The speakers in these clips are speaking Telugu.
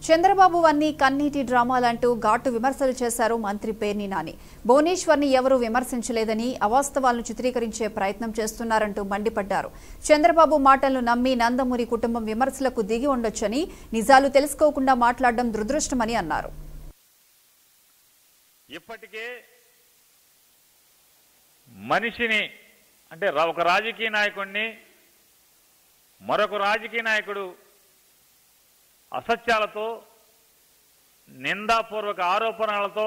చంద్రబాబు అన్ని కన్నీటి డ్రామాలంటూ ఘాటు విమర్శలు చేశారు మంత్రి పేర్ని నాని భువనేశ్వర్ని ఎవరూ విమర్శించలేదని అవాస్తవాలను చిత్రీకరించే ప్రయత్నం చేస్తున్నారంటూ మండిపడ్డారు చంద్రబాబు మాటలను నమ్మి నందమూరి కుటుంబం విమర్శలకు దిగి ఉండొచ్చని నిజాలు తెలుసుకోకుండా మాట్లాడడం దురదృష్టమని అన్నారు ఇప్పటికే మనిషిని అంటే రా- ఒక రాజకీయ నాయకుడిని మరొక రాజకీయ నాయకుడు అసత్యాలతో నిందాపూర్వక ఆరోపణలతో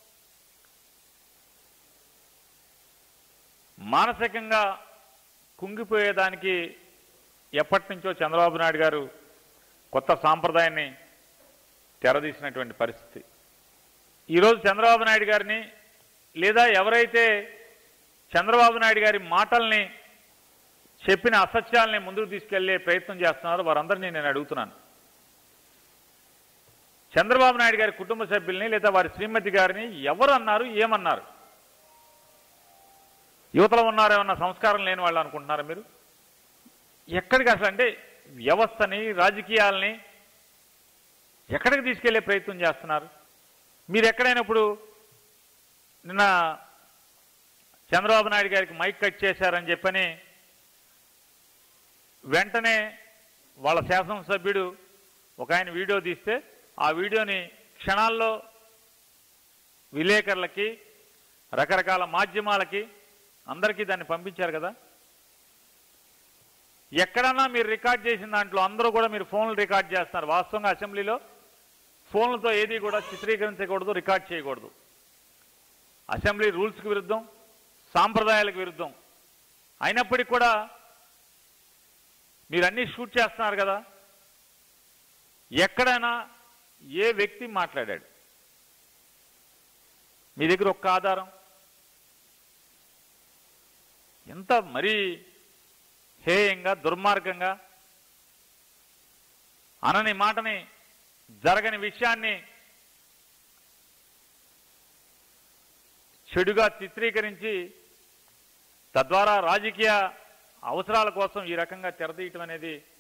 మానసికంగా కుంగిపోయేదానికి ఎప్పటి నుంచో చంద్రబాబు నాయుడు గారు కొత్త సాంప్రదాయాన్ని తెరదీసినటువంటి పరిస్థితి ఈరోజు చంద్రబాబు నాయుడు గారిని లేదా ఎవరైతే చంద్రబాబు నాయుడు గారి మాటల్ని చెప్పిన అసత్యాల్ని ముందుకు తీసుకెళ్లే ప్రయత్నం చేస్తున్నారో వారందరినీ నేను అడుగుతున్నాను చంద్రబాబు నాయుడు గారి కుటుంబ సభ్యుల్ని లేదా వారి శ్రీమతి గారిని ఎవరు అన్నారు ఏమన్నారు యువతలో ఉన్నారేమన్నా సంస్కారం లేని వాళ్ళు అనుకుంటున్నారా మీరు ఎక్కడికి అసలు అంటే వ్యవస్థని రాజకీయాల్ని ఎక్కడికి తీసుకెళ్లే ప్రయత్నం చేస్తున్నారు మీరు ఎక్కడైనా ఇప్పుడు నిన్న చంద్రబాబు నాయుడు గారికి మైక్ కట్ చేశారని చెప్పని వెంటనే వాళ్ళ శాసనసభ్యుడు ఒక ఆయన వీడియో తీస్తే ఆ వీడియోని క్షణాల్లో విలేకరులకి రకరకాల మాధ్యమాలకి అందరికీ దాన్ని పంపించారు కదా ఎక్కడన్నా మీరు రికార్డ్ చేసిన దాంట్లో అందరూ కూడా మీరు ఫోన్లు రికార్డ్ చేస్తున్నారు వాస్తవంగా అసెంబ్లీలో ఫోన్లతో ఏది కూడా చిత్రీకరించకూడదు రికార్డ్ చేయకూడదు అసెంబ్లీ రూల్స్కి విరుద్ధం సాంప్రదాయాలకు విరుద్ధం అయినప్పటికీ కూడా మీరు అన్నీ షూట్ చేస్తున్నారు కదా ఎక్కడైనా ఏ వ్యక్తి మాట్లాడాడు మీ దగ్గర ఒక్క ఆధారం ఎంత మరీ హేయంగా దుర్మార్గంగా అనని మాటని జరగని విషయాన్ని చెడుగా చిత్రీకరించి తద్వారా రాజకీయ అవసరాల కోసం ఈ రకంగా తెరదీయటం అనేది